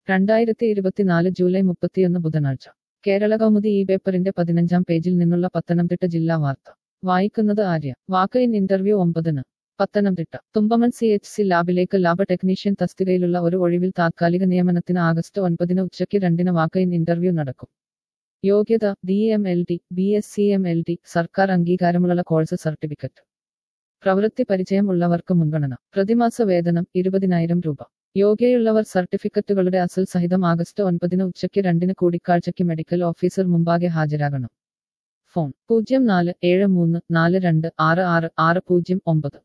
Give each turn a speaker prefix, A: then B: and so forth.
A: രണ്ടായിരത്തി ഇരുപത്തിനാല് ജൂലൈ മുപ്പത്തിയൊന്ന് ബുധനാഴ്ച കേരള കൗമുദി ഈ പേപ്പറിന്റെ പതിനഞ്ചാം പേജിൽ നിന്നുള്ള പത്തനംതിട്ട ജില്ലാ വാർത്ത വായിക്കുന്നത് ആര്യ വാക്ക് ഇൻ ഇന്റർവ്യൂ ഒമ്പതിന് Pathanamthitta Thumpamon C H C ലാബിലേക്ക് ലാബ് ടെക്നീഷ്യൻ തസ്തികയിലുള്ള ഒരു ഒഴിവിൽ താത്കാലിക നിയമനത്തിന് ആഗസ്റ്റ് ഒൻപതിന് ഉച്ചയ്ക്ക് രണ്ടിന് വാക്ക് ഇൻ ഇന്റർവ്യൂ നടക്കും യോഗ്യത D M L D B S C M L D സർക്കാർ അംഗീകാരമുള്ള കോഴ്സ് സർട്ടിഫിക്കറ്റ് പ്രവൃത്തി പരിചയം ഉള്ളവർക്ക് മുൻഗണന പ്രതിമാസ വേതനം ഇരുപതിനായിരം രൂപ യോഗ്യയുള്ളവർ സർട്ടിഫിക്കറ്റുകളുടെ അസൽ സഹിതം ആഗസ്റ്റ് ഒൻപതിന് ഉച്ചയ്ക്ക് രണ്ടിന് കൂടിക്കാഴ്ചയ്ക്ക് മെഡിക്കൽ ഓഫീസർ മുമ്പാകെ ഹാജരാകണം ഫോൺ പൂജ്യം നാല് ഏഴ് മൂന്ന് നാല് രണ്ട് ആറ് ആറ് ആറ് പൂജ്യം ഒമ്പത്